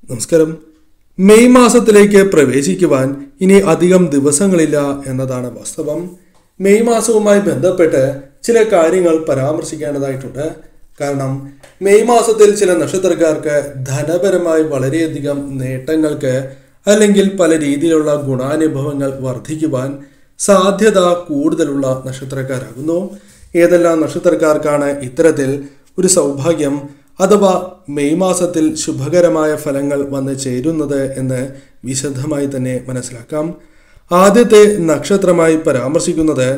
നമസ്കാരം മെയ് മാസത്തിലേക്ക് പ്രവേശിക്കുവാൻ ഇനി അധികം ദിവസങ്ങളില്ല എന്നതാണ് വാസ്തവം മെയ് മാസവുമായി ബന്ധപ്പെട്ട് ചില കാര്യങ്ങൾ പരാമർശിക്കേണ്ടതായിട്ടുണ്ട് കാരണം മെയ് മാസത്തിൽ ചില നക്ഷത്രക്കാർക്ക് ധനപരമായി വളരെയധികം നേട്ടങ്ങൾക്ക് അല്ലെങ്കിൽ പല രീതിയിലുള്ള ഗുണാനുഭവങ്ങൾ വർദ്ധിക്കുവാൻ സാധ്യത കൂടുതലുള്ള നക്ഷത്രക്കാരാകുന്നു ഏതെല്ലാം നക്ഷത്രക്കാർക്കാണ് ഇത്തരത്തിൽ ഒരു സൗഭാഗ്യം അഥവാ മെയ് മാസത്തിൽ ശുഭകരമായ ഫലങ്ങൾ വന്ന് ചേരുന്നത് എന്ന് വിശദമായി തന്നെ മനസ്സിലാക്കാം ആദ്യത്തെ നക്ഷത്രമായി പരാമർശിക്കുന്നത്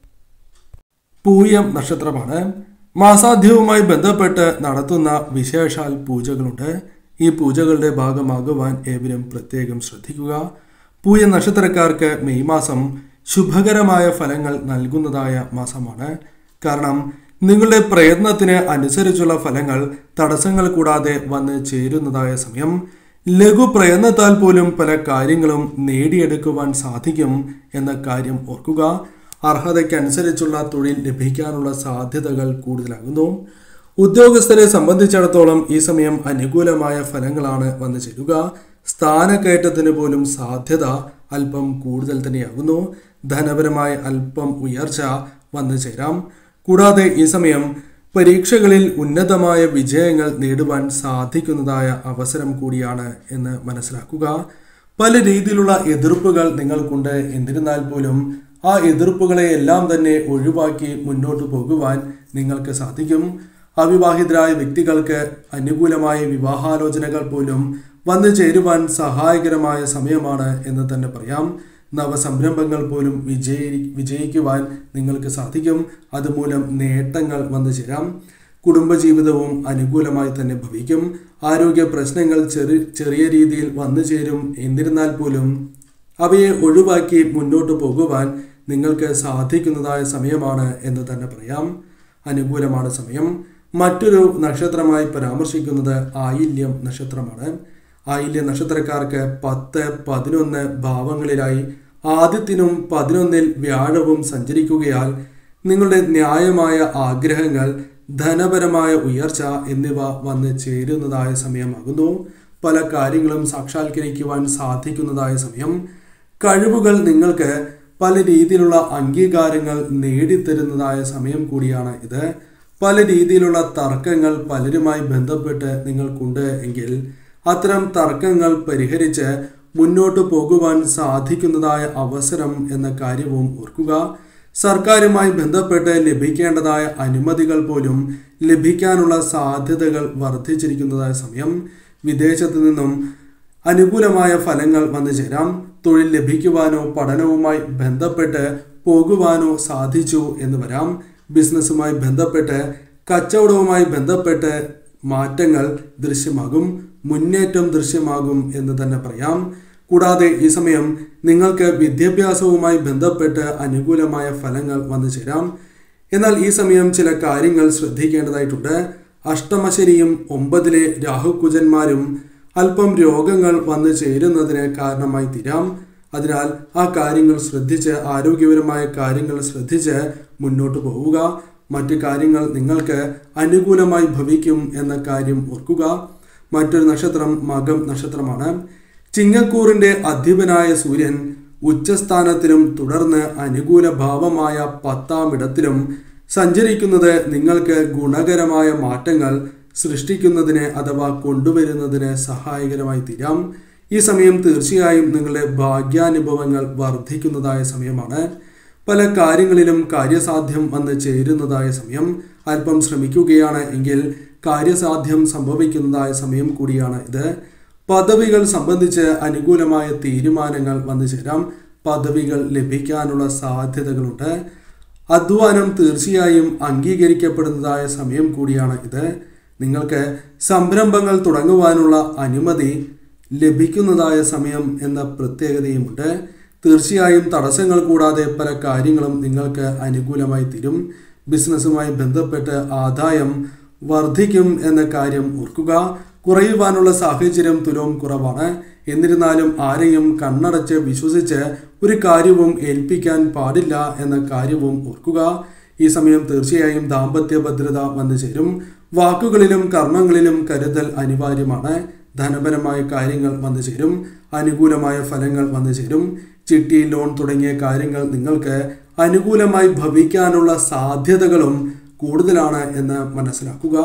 പൂയം നക്ഷത്രമാണ് മാസാധ്യവുമായി ബന്ധപ്പെട്ട് നടത്തുന്ന വിശേഷാൽ പൂജകളുണ്ട് ഈ പൂജകളുടെ ഭാഗമാകുവാൻ ഏവരും പ്രത്യേകം ശ്രദ്ധിക്കുക പൂയ നക്ഷത്രക്കാർക്ക് മെയ് മാസം ശുഭകരമായ ഫലങ്ങൾ നൽകുന്നതായ മാസമാണ് കാരണം നിങ്ങളുടെ പ്രയത്നത്തിന് അനുസരിച്ചുള്ള ഫലങ്ങൾ തടസ്സങ്ങൾ കൂടാതെ വന്ന് ചേരുന്നതായ സമയം ലഘു പ്രയത്നത്താൽ പോലും പല കാര്യങ്ങളും നേടിയെടുക്കുവാൻ സാധിക്കും എന്ന കാര്യം ഓർക്കുക അർഹതയ്ക്കനുസരിച്ചുള്ള തൊഴിൽ ലഭിക്കാനുള്ള സാധ്യതകൾ കൂടുതലാകുന്നു ഉദ്യോഗസ്ഥരെ സംബന്ധിച്ചിടത്തോളം ഈ സമയം അനുകൂലമായ ഫലങ്ങളാണ് വന്നു ചേരുക സ്ഥാനക്കയറ്റത്തിന് പോലും സാധ്യത അല്പം കൂടുതൽ തന്നെയാകുന്നു ധനപരമായ അല്പം ഉയർച്ച വന്നു ചേരാം കൂടാതെ ഈ സമയം പരീക്ഷകളിൽ ഉന്നതമായ വിജയങ്ങൾ നേടുവാൻ സാധിക്കുന്നതായ അവസരം കൂടിയാണ് എന്ന് മനസ്സിലാക്കുക പല രീതിയിലുള്ള എതിർപ്പുകൾ നിങ്ങൾക്കുണ്ട് എന്നിരുന്നാൽ പോലും ആ എതിർപ്പുകളെ എല്ലാം തന്നെ ഒഴിവാക്കി മുന്നോട്ട് പോകുവാൻ നിങ്ങൾക്ക് സാധിക്കും അവിവാഹിതരായ വ്യക്തികൾക്ക് അനുകൂലമായ വിവാഹാലോചനകൾ പോലും വന്നു ചേരുവാൻ സഹായകരമായ സമയമാണ് എന്ന് തന്നെ പറയാം നവസംരംഭങ്ങൾ പോലും വിജയി വിജയിക്കുവാൻ നിങ്ങൾക്ക് സാധിക്കും അതുമൂലം നേട്ടങ്ങൾ വന്നു ചേരാം കുടുംബജീവിതവും അനുകൂലമായി തന്നെ ഭവിക്കും ആരോഗ്യ പ്രശ്നങ്ങൾ ചെറു ചെറിയ രീതിയിൽ വന്നു ചേരും എന്നിരുന്നാൽ പോലും അവയെ ഒഴിവാക്കി മുന്നോട്ട് പോകുവാൻ നിങ്ങൾക്ക് സാധിക്കുന്നതായ സമയമാണ് എന്ന് തന്നെ പറയാം അനുകൂലമാണ് സമയം മറ്റൊരു നക്ഷത്രമായി പരാമർശിക്കുന്നത് ആയില്യം നക്ഷത്രമാണ് ആയില്യ നക്ഷത്രക്കാർക്ക് പത്ത് പതിനൊന്ന് ഭാവങ്ങളിലായി ആദ്യത്തിനും പതിനൊന്നിൽ വ്യാഴവും സഞ്ചരിക്കുകയാൽ നിങ്ങളുടെ ന്യായമായ ആഗ്രഹങ്ങൾ ധനപരമായ ഉയർച്ച എന്നിവ വന്ന് ചേരുന്നതായ സമയമാകുന്നു പല കാര്യങ്ങളും സാക്ഷാത്കരിക്കുവാൻ സാധിക്കുന്നതായ സമയം കഴിവുകൾ നിങ്ങൾക്ക് പല രീതിയിലുള്ള അംഗീകാരങ്ങൾ നേടിത്തരുന്നതായ സമയം കൂടിയാണ് ഇത് പല രീതിയിലുള്ള തർക്കങ്ങൾ പലരുമായി ബന്ധപ്പെട്ട് നിങ്ങൾക്കുണ്ട് എങ്കിൽ അത്തരം തർക്കങ്ങൾ പരിഹരിച്ച് മുന്നോട്ട് പോകുവാൻ സാധിക്കുന്നതായ അവസരം എന്ന കാര്യവും ഓർക്കുക സർക്കാരുമായി ബന്ധപ്പെട്ട് ലഭിക്കേണ്ടതായ അനുമതികൾ പോലും ലഭിക്കാനുള്ള സാധ്യതകൾ വർദ്ധിച്ചിരിക്കുന്നതായ സമയം വിദേശത്തു നിന്നും അനുകൂലമായ ഫലങ്ങൾ വന്നു ചേരാം തൊഴിൽ ലഭിക്കുവാനോ പഠനവുമായി ബന്ധപ്പെട്ട് പോകുവാനോ സാധിച്ചു എന്ന് വരാം ബിസിനസ്സുമായി ബന്ധപ്പെട്ട് കച്ചവടവുമായി ബന്ധപ്പെട്ട് മാറ്റങ്ങൾ ദൃശ്യമാകും മുന്നേറ്റം ദൃശ്യമാകും എന്ന് തന്നെ പറയാം കൂടാതെ ഈ സമയം നിങ്ങൾക്ക് വിദ്യാഭ്യാസവുമായി ബന്ധപ്പെട്ട് അനുകൂലമായ ഫലങ്ങൾ വന്നു ചേരാം എന്നാൽ ഈ സമയം ചില കാര്യങ്ങൾ ശ്രദ്ധിക്കേണ്ടതായിട്ടുണ്ട് അഷ്ടമശനിയും ഒമ്പതിലെ രാഹുകുജന്മാരും അല്പം രോഗങ്ങൾ വന്നു ചേരുന്നതിന് കാരണമായി തീരാം അതിനാൽ ആ കാര്യങ്ങൾ ശ്രദ്ധിച്ച് ആരോഗ്യപരമായ കാര്യങ്ങൾ ശ്രദ്ധിച്ച് മുന്നോട്ട് പോവുക മറ്റു കാര്യങ്ങൾ നിങ്ങൾക്ക് അനുകൂലമായി ഭവിക്കും എന്ന കാര്യം ഓർക്കുക മറ്റൊരു നക്ഷത്രം മകം നക്ഷത്രമാണ് ചിങ്ങക്കൂറിന്റെ അധിപനായ സൂര്യൻ ഉച്ചസ്ഥാനത്തിലും തുടർന്ന് അനുകൂല ഭാവമായ പത്താം ഇടത്തിലും സഞ്ചരിക്കുന്നത് നിങ്ങൾക്ക് ഗുണകരമായ മാറ്റങ്ങൾ സൃഷ്ടിക്കുന്നതിന് അഥവാ കൊണ്ടുവരുന്നതിന് സഹായകരമായി തീരാം ഈ സമയം തീർച്ചയായും നിങ്ങളുടെ ഭാഗ്യാനുഭവങ്ങൾ വർദ്ധിക്കുന്നതായ സമയമാണ് പല കാര്യങ്ങളിലും കാര്യസാധ്യം വന്ന് ചേരുന്നതായ സമയം അല്പം ശ്രമിക്കുകയാണ് എങ്കിൽ കാര്യസാധ്യം സംഭവിക്കുന്നതായ സമയം കൂടിയാണ് ഇത് പദവികൾ സംബന്ധിച്ച് അനുകൂലമായ തീരുമാനങ്ങൾ വന്നു ചേരാം പദവികൾ ലഭിക്കാനുള്ള സാധ്യതകളുണ്ട് അധ്വാനം തീർച്ചയായും അംഗീകരിക്കപ്പെടുന്നതായ സമയം കൂടിയാണ് ഇത് നിങ്ങൾക്ക് സംരംഭങ്ങൾ തുടങ്ങുവാനുള്ള അനുമതി ലഭിക്കുന്നതായ സമയം എന്ന പ്രത്യേകതയുമുണ്ട് തീർച്ചയായും തടസ്സങ്ങൾ കൂടാതെ പല കാര്യങ്ങളും നിങ്ങൾക്ക് അനുകൂലമായി തീരും ബിസിനസ്സുമായി ബന്ധപ്പെട്ട് ആദായം വർദ്ധിക്കും എന്ന കാര്യം ഓർക്കുക കുറയുവാനുള്ള സാഹചര്യം തുലവും കുറവാണ് എന്നിരുന്നാലും ആരെയും കണ്ണടച്ച് വിശ്വസിച്ച് ഒരു കാര്യവും ഏൽപ്പിക്കാൻ പാടില്ല എന്ന കാര്യവും ഓർക്കുക ഈ സമയം തീർച്ചയായും ദാമ്പത്യ ഭദ്രത വന്നു ചേരും വാക്കുകളിലും കർമ്മങ്ങളിലും കരുതൽ അനിവാര്യമാണ് ധനപരമായ കാര്യങ്ങൾ വന്നു ചേരും അനുകൂലമായ ഫലങ്ങൾ വന്നു ചേരും ചിട്ടി ലോൺ തുടങ്ങിയ കാര്യങ്ങൾ നിങ്ങൾക്ക് അനുകൂലമായി ഭവിക്കാനുള്ള സാധ്യതകളും കൂടുതലാണ് എന്ന് മനസ്സിലാക്കുക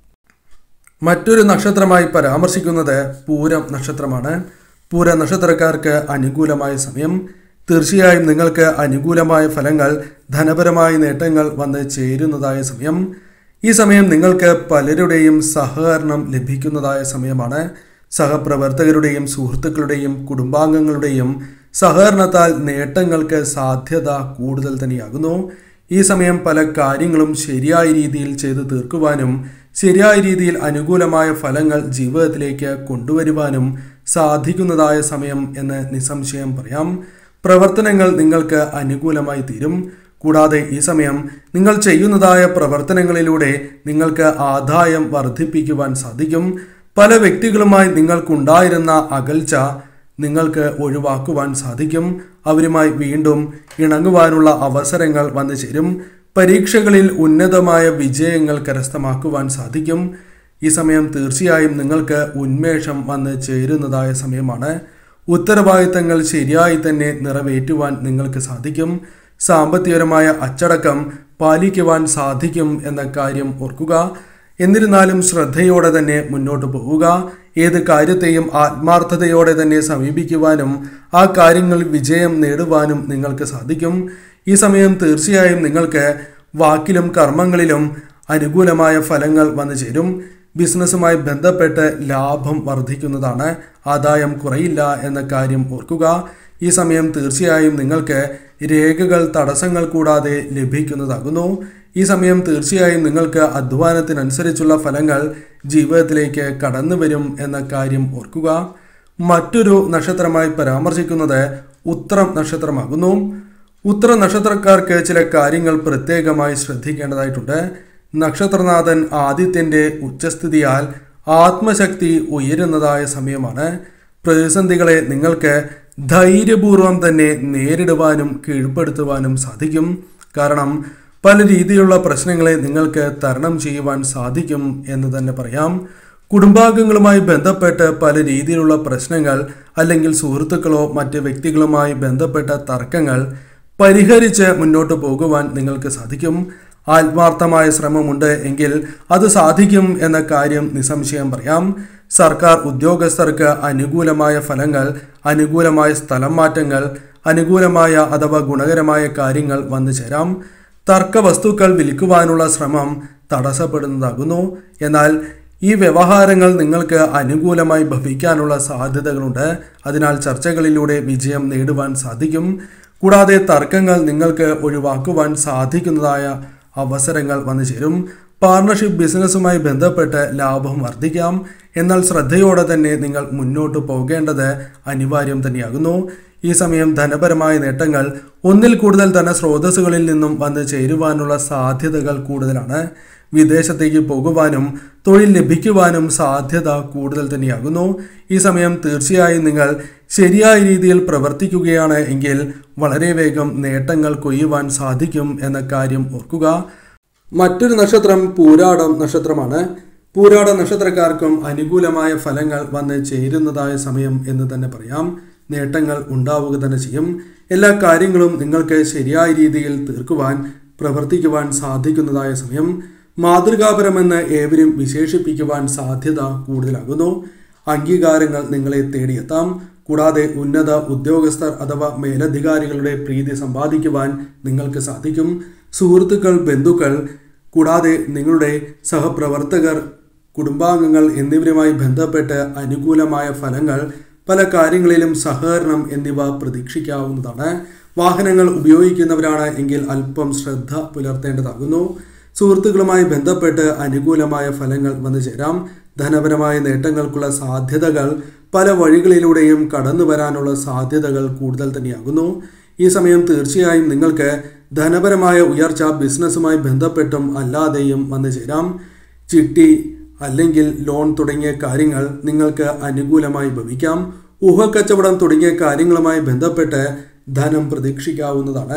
മറ്റൊരു നക്ഷത്രമായി പരാമർശിക്കുന്നത് പൂരം നക്ഷത്രമാണ് പൂര നക്ഷത്രക്കാർക്ക് അനുകൂലമായ സമയം തീർച്ചയായും നിങ്ങൾക്ക് അനുകൂലമായ ഫലങ്ങൾ ധനപരമായ നേട്ടങ്ങൾ വന്ന് ചേരുന്നതായ സമയം ഈ സമയം നിങ്ങൾക്ക് പലരുടെയും സഹകരണം ലഭിക്കുന്നതായ സമയമാണ് സഹപ്രവർത്തകരുടെയും സുഹൃത്തുക്കളുടെയും കുടുംബാംഗങ്ങളുടെയും സഹകരണത്താൽ നേട്ടങ്ങൾക്ക് സാധ്യത കൂടുതൽ തന്നെയാകുന്നു ഈ സമയം പല കാര്യങ്ങളും ശരിയായ രീതിയിൽ ചെയ്തു തീർക്കുവാനും ശരിയായ രീതിയിൽ അനുകൂലമായ ഫലങ്ങൾ ജീവിതത്തിലേക്ക് കൊണ്ടുവരുവാനും സാധിക്കുന്നതായ സമയം എന്ന് നിസ്സംശയം പറയാം പ്രവർത്തനങ്ങൾ നിങ്ങൾക്ക് അനുകൂലമായി തീരും കൂടാതെ ഈ സമയം നിങ്ങൾ ചെയ്യുന്നതായ പ്രവർത്തനങ്ങളിലൂടെ നിങ്ങൾക്ക് ആദായം വർദ്ധിപ്പിക്കുവാൻ സാധിക്കും പല വ്യക്തികളുമായി നിങ്ങൾക്കുണ്ടായിരുന്ന അകൽച്ച നിങ്ങൾക്ക് ഒഴിവാക്കുവാൻ സാധിക്കും അവരുമായി വീണ്ടും ഇണങ്ങുവാനുള്ള അവസരങ്ങൾ വന്നു ചേരും പരീക്ഷകളിൽ ഉന്നതമായ വിജയങ്ങൾ കരസ്ഥമാക്കുവാൻ സാധിക്കും ഈ സമയം തീർച്ചയായും നിങ്ങൾക്ക് ഉന്മേഷം വന്ന് ചേരുന്നതായ സമയമാണ് ഉത്തരവാദിത്തങ്ങൾ ശരിയായി തന്നെ നിറവേറ്റുവാൻ നിങ്ങൾക്ക് സാധിക്കും സാമ്പത്തികപരമായ അച്ചടക്കം പാലിക്കുവാൻ സാധിക്കും എന്ന കാര്യം ഓർക്കുക എന്നിരുന്നാലും ശ്രദ്ധയോടെ തന്നെ മുന്നോട്ട് പോവുക ഏത് കാര്യത്തെയും ആത്മാർത്ഥതയോടെ തന്നെ സമീപിക്കുവാനും ആ കാര്യങ്ങളിൽ വിജയം നേടുവാനും നിങ്ങൾക്ക് സാധിക്കും ഈ സമയം തീർച്ചയായും നിങ്ങൾക്ക് വാക്കിലും കർമ്മങ്ങളിലും അനുകൂലമായ ഫലങ്ങൾ വന്നു ചേരും ബിസിനസ്സുമായി ബന്ധപ്പെട്ട് ലാഭം വർദ്ധിക്കുന്നതാണ് ആദായം കുറയില്ല എന്ന കാര്യം ഓർക്കുക ഈ സമയം തീർച്ചയായും നിങ്ങൾക്ക് രേഖകൾ തടസ്സങ്ങൾ കൂടാതെ ലഭിക്കുന്നതാകുന്നു ഈ സമയം തീർച്ചയായും നിങ്ങൾക്ക് അധ്വാനത്തിനനുസരിച്ചുള്ള ഫലങ്ങൾ ജീവിതത്തിലേക്ക് കടന്നു വരും എന്ന കാര്യം ഓർക്കുക മറ്റൊരു നക്ഷത്രമായി പരാമർശിക്കുന്നത് ഉത്രം നക്ഷത്രമാകുന്നു ഉത്തര നക്ഷത്രക്കാർക്ക് ചില കാര്യങ്ങൾ പ്രത്യേകമായി ശ്രദ്ധിക്കേണ്ടതായിട്ടുണ്ട് നക്ഷത്രനാഥൻ ആദിത്യന്റെ ഉച്ചസ്ഥിതിയാൽ ആത്മശക്തി ഉയരുന്നതായ സമയമാണ് പ്രതിസന്ധികളെ നിങ്ങൾക്ക് ധൈര്യപൂർവം തന്നെ നേരിടുവാനും കീഴ്പ്പെടുത്തുവാനും സാധിക്കും കാരണം പല രീതിയിലുള്ള പ്രശ്നങ്ങളെ നിങ്ങൾക്ക് തരണം ചെയ്യുവാൻ സാധിക്കും എന്ന് തന്നെ പറയാം കുടുംബാംഗങ്ങളുമായി ബന്ധപ്പെട്ട് പല രീതിയിലുള്ള പ്രശ്നങ്ങൾ അല്ലെങ്കിൽ സുഹൃത്തുക്കളോ മറ്റ് വ്യക്തികളുമായി ബന്ധപ്പെട്ട തർക്കങ്ങൾ പരിഹരിച്ച് മുന്നോട്ട് പോകുവാൻ നിങ്ങൾക്ക് സാധിക്കും ആത്മാർത്ഥമായ ശ്രമമുണ്ട് എങ്കിൽ അത് സാധിക്കും എന്ന കാര്യം നിസ്സംശയം പറയാം സർക്കാർ ഉദ്യോഗസ്ഥർക്ക് അനുകൂലമായ ഫലങ്ങൾ അനുകൂലമായ സ്ഥലം മാറ്റങ്ങൾ അനുകൂലമായ അഥവാ ഗുണകരമായ കാര്യങ്ങൾ വന്നു ചേരാം തർക്ക വസ്തുക്കൾ വിൽക്കുവാനുള്ള ശ്രമം തടസ്സപ്പെടുന്നതാകുന്നു എന്നാൽ ഈ വ്യവഹാരങ്ങൾ നിങ്ങൾക്ക് അനുകൂലമായി ഭവിക്കാനുള്ള സാധ്യതകളുണ്ട് അതിനാൽ ചർച്ചകളിലൂടെ വിജയം നേടുവാൻ സാധിക്കും കൂടാതെ തർക്കങ്ങൾ നിങ്ങൾക്ക് ഒഴിവാക്കുവാൻ സാധിക്കുന്നതായ അവസരങ്ങൾ വന്നു ചേരും പാർട്ണർഷിപ്പ് ബിസിനസ്സുമായി ബന്ധപ്പെട്ട് ലാഭം വർദ്ധിക്കാം എന്നാൽ ശ്രദ്ധയോടെ തന്നെ നിങ്ങൾ മുന്നോട്ട് പോകേണ്ടത് അനിവാര്യം തന്നെയാകുന്നു ഈ സമയം ധനപരമായ നേട്ടങ്ങൾ ഒന്നിൽ കൂടുതൽ ധനസ്രോതസ്സുകളിൽ നിന്നും വന്ന് ചേരുവാനുള്ള സാധ്യതകൾ കൂടുതലാണ് വിദേശത്തേക്ക് പോകുവാനും തൊഴിൽ ലഭിക്കുവാനും സാധ്യത കൂടുതൽ തന്നെയാകുന്നു ഈ സമയം തീർച്ചയായും നിങ്ങൾ ശരിയായ രീതിയിൽ പ്രവർത്തിക്കുകയാണ് എങ്കിൽ വളരെ വേഗം നേട്ടങ്ങൾ കൊയ്യുവാൻ സാധിക്കും എന്ന കാര്യം ഓർക്കുക മറ്റൊരു നക്ഷത്രം പൂരാടം നക്ഷത്രമാണ് പൂരാട നക്ഷത്രക്കാർക്കും അനുകൂലമായ ഫലങ്ങൾ വന്ന് ചേരുന്നതായ സമയം എന്ന് തന്നെ പറയാം നേട്ടങ്ങൾ ഉണ്ടാവുക തന്നെ ചെയ്യും എല്ലാ കാര്യങ്ങളും നിങ്ങൾക്ക് ശരിയായ രീതിയിൽ തീർക്കുവാൻ പ്രവർത്തിക്കുവാൻ സാധിക്കുന്നതായ സമയം മാതൃകാപരമെന്ന് ഏവരും വിശേഷിപ്പിക്കുവാൻ സാധ്യത കൂടുതലാകുന്നു അംഗീകാരങ്ങൾ നിങ്ങളെ തേടിയെത്താം കൂടാതെ ഉന്നത ഉദ്യോഗസ്ഥർ അഥവാ മേലധികാരികളുടെ പ്രീതി സമ്പാദിക്കുവാൻ നിങ്ങൾക്ക് സാധിക്കും സുഹൃത്തുക്കൾ ബന്ധുക്കൾ കൂടാതെ നിങ്ങളുടെ സഹപ്രവർത്തകർ കുടുംബാംഗങ്ങൾ എന്നിവരുമായി ബന്ധപ്പെട്ട് അനുകൂലമായ ഫലങ്ങൾ പല കാര്യങ്ങളിലും സഹകരണം എന്നിവ പ്രതീക്ഷിക്കാവുന്നതാണ് വാഹനങ്ങൾ ഉപയോഗിക്കുന്നവരാണ് എങ്കിൽ അല്പം ശ്രദ്ധ പുലർത്തേണ്ടതാകുന്നു സുഹൃത്തുക്കളുമായി ബന്ധപ്പെട്ട് അനുകൂലമായ ഫലങ്ങൾ വന്നു ചേരാം ധനപരമായ നേട്ടങ്ങൾക്കുള്ള സാധ്യതകൾ പല വഴികളിലൂടെയും കടന്നു വരാനുള്ള സാധ്യതകൾ കൂടുതൽ തന്നെയാകുന്നു ഈ സമയം തീർച്ചയായും നിങ്ങൾക്ക് ധനപരമായ ഉയർച്ച ബിസിനസ്സുമായി ബന്ധപ്പെട്ടും അല്ലാതെയും വന്നു ചേരാം ചിട്ടി അല്ലെങ്കിൽ ലോൺ തുടങ്ങിയ കാര്യങ്ങൾ നിങ്ങൾക്ക് അനുകൂലമായി ഭവിക്കാം ഊഹക്കച്ചവടം തുടങ്ങിയ കാര്യങ്ങളുമായി ബന്ധപ്പെട്ട് ധനം പ്രതീക്ഷിക്കാവുന്നതാണ്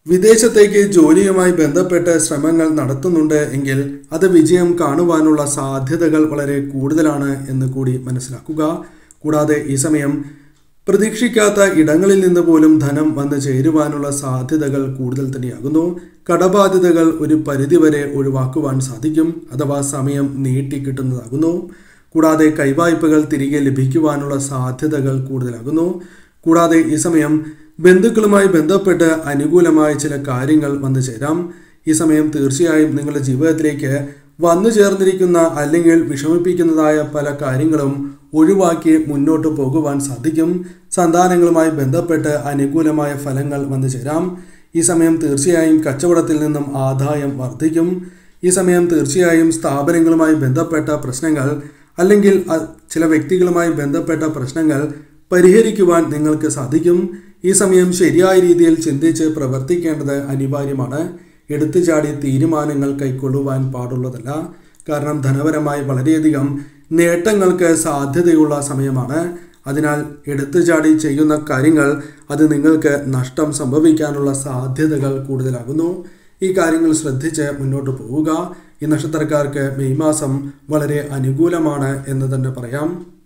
വിദേശത്തേക്ക് ജോലിയുമായി ബന്ധപ്പെട്ട് ശ്രമങ്ങൾ നടത്തുന്നുണ്ട് എങ്കിൽ അത് വിജയം കാണുവാനുള്ള സാധ്യതകൾ വളരെ കൂടുതലാണ് എന്ന് കൂടി മനസ്സിലാക്കുക കൂടാതെ ഈ സമയം പ്രതീക്ഷിക്കാത്ത ഇടങ്ങളിൽ നിന്ന് പോലും ധനം വന്നു ചേരുവാനുള്ള സാധ്യതകൾ കൂടുതൽ തന്നെയാകുന്നു കടബാധ്യതകൾ ഒരു പരിധിവരെ ഒഴിവാക്കുവാൻ സാധിക്കും അഥവാ സമയം നീട്ടിക്കിട്ടുന്നതാകുന്നു കൂടാതെ കൈവായ്പകൾ തിരികെ ലഭിക്കുവാനുള്ള സാധ്യതകൾ കൂടുതലാകുന്നു കൂടാതെ ഈ സമയം ബന്ധുക്കളുമായി ബന്ധപ്പെട്ട് അനുകൂലമായ ചില കാര്യങ്ങൾ വന്നു ചേരാം ഈ സമയം തീർച്ചയായും നിങ്ങളുടെ ജീവിതത്തിലേക്ക് വന്നു ചേർന്നിരിക്കുന്ന അല്ലെങ്കിൽ വിഷമിപ്പിക്കുന്നതായ പല കാര്യങ്ങളും ഒഴിവാക്കി മുന്നോട്ട് പോകുവാൻ സാധിക്കും സന്താനങ്ങളുമായി ബന്ധപ്പെട്ട് അനുകൂലമായ ഫലങ്ങൾ വന്നു ചേരാം ഈ സമയം തീർച്ചയായും കച്ചവടത്തിൽ നിന്നും ആദായം വർദ്ധിക്കും ഈ സമയം തീർച്ചയായും സ്ഥാപനങ്ങളുമായി ബന്ധപ്പെട്ട പ്രശ്നങ്ങൾ അല്ലെങ്കിൽ അ- ചില വ്യക്തികളുമായി ബന്ധപ്പെട്ട പ്രശ്നങ്ങൾ പരിഹരിക്കുവാൻ നിങ്ങൾക്ക് സാധിക്കും ഈ സമയം ശരിയായ രീതിയിൽ ചിന്തിച്ച് പ്രവർത്തിക്കേണ്ടത് അനിവാര്യമാണ് എടുത്തുചാടി തീരുമാനങ്ങൾ കൈക്കൊള്ളുവാൻ പാടുള്ളതല്ല കാരണം ധനപരമായി വളരെയധികം നേട്ടങ്ങൾക്ക് സാധ്യതയുള്ള സമയമാണ് അതിനാൽ എടുത്തുചാടി ചെയ്യുന്ന കാര്യങ്ങൾ അത് നിങ്ങൾക്ക് നഷ്ടം സംഭവിക്കാനുള്ള സാധ്യതകൾ കൂടുതലാകുന്നു ഈ കാര്യങ്ങൾ ശ്രദ്ധിച്ച് മുന്നോട്ട് പോവുക ഈ നക്ഷത്രക്കാർക്ക് മെയ് മാസം വളരെ അനുകൂലമാണ് എന്ന് തന്നെ പറയാം